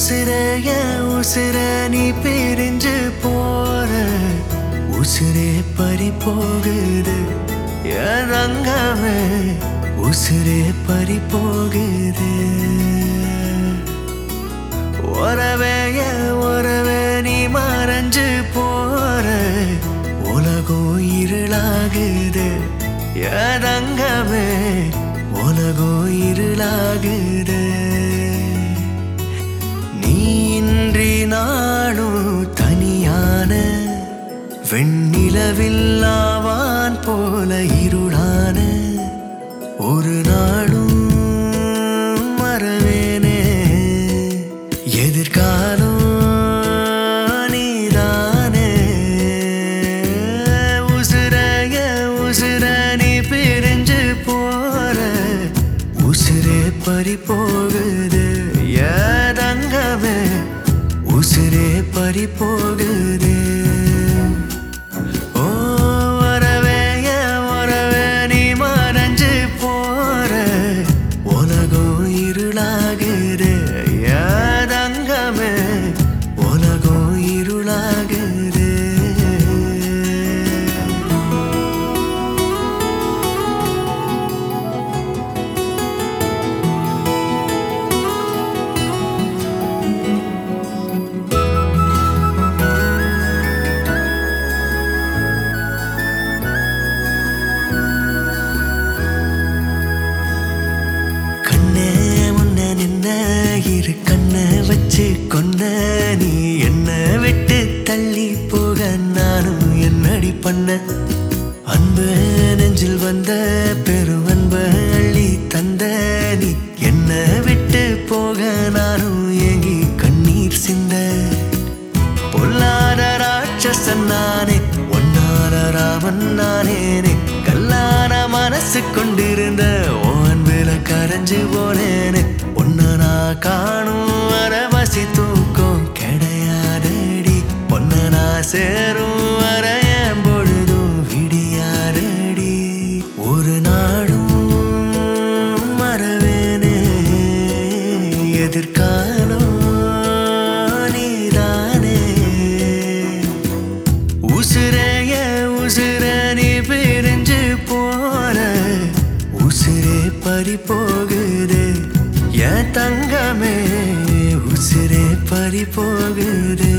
உசிரைய உசிர நீ பிரிஞ்சு போற உசிரே பறி போகுது என் அங்கமே உசிரே பறி போகுது உறவே என் உறவே நீ மறைஞ்சு போற உலகம் இருளாகுது என் அங்கமே உலகம் இருளாகுது நீ இன்றி நாளும் தனியான வெண்ணிலவில்லாவான் போல இருளான ஒரு நாளும் மறவேனே எதிர்காலம் நீதானே உசுரைய உசுர நீ பிரிஞ்சு போற உசுரே பறி போகுது ஏதங்கமே உசுரே பறி போகுது ஓ வரவே என் வரவே நீ மறைஞ்சு போற உலகம் இருளாகுது ஏதங்கமே உலகம் இருளாகுது கண்ணே முன்ன நின்ன இரு கண்ணை வச்சு கொன்ன நீ என்ன விட்டு தள்ளி போக நானும் என்னடி பண்ண அன்பு நெஞ்சில் வந்த பெரு அன்பு அள்ளி தந்த நீ என்ன விட்டு போக நானும் ஏங்கி கண்ணீர் சிந்த பொல்லாத ராட்சசன் நானே ஒன்னார ராமன் நானேனே கல்லான மனசு கொண்டிருந்த ஓன் வில கரைஞ்சு போனேனே ஒன்ன நான் காணும் வரவசி தூக்கம் கிடையாதடி ஒன்ன நான் சேரும் வர என் பொழுதும் விடியாதடி ஒரு நாடும் மறவேனே எதிர்காலம் நீதானே உசுரைய உசுர நீ பிரிஞ்சு போற உசுரே பறி போகுது என் தங்கமே உசுரே பறி போகுது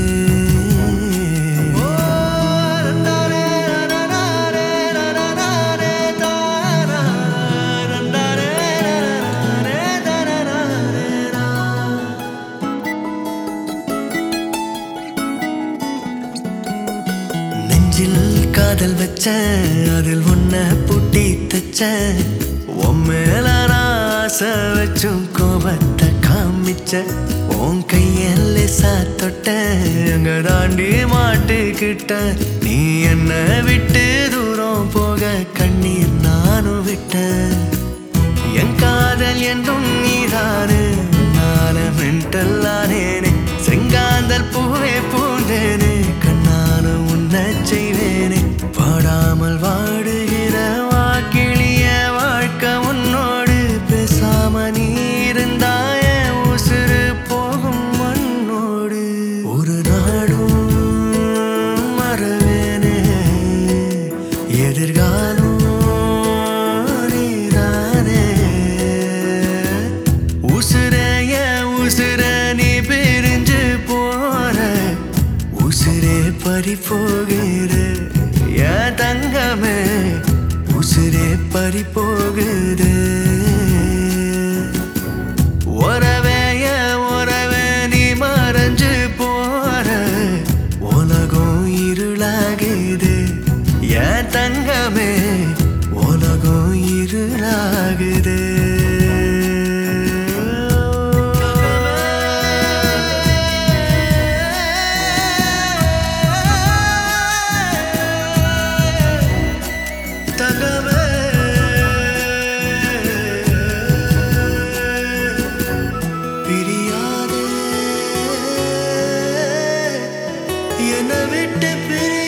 நெஞ்சில் காதல் வச்ச அதில் உன்ன பூட்டி தச்ச உன் மேல நான் ஆசை வச்சும் கோபத்தை காமிச்ச உன் கையில் லேசா தொட்ட அங்க தாண்டி மாட்டுக்கிட்ட நீ என்ன விட்டு தூரம் போக கண்ணீர் நானும் விட்டேன் என் காதல் என்றும் நீதானே நான மென்டல்லானேனே செங்காந்தல் பூவே பூந்தேனே கண்ணான உன்ன செய்வேனே பாடாமல் வாடுகிற வாக்கிளிய வாழ்க்கை உன்னோடு பேசாம நீ இருந்தாய உசுறு போகும் மண்ணோடு ஒரு நாடும் மறவேனே எதிர்காலம் நீதானே உசுரைய உசுர நீ பிரிஞ்சு போற உசுரே பறி போகிற என் தங்கமே உசுரே பறி போகுது உறவே என் உறவே நீ மறைஞ்சு போற உலகம் இருளாகுது என் தங்கமே உலகம் இருளாகுது தங்கமே பிரியாதே என்னை விட்டு பிரி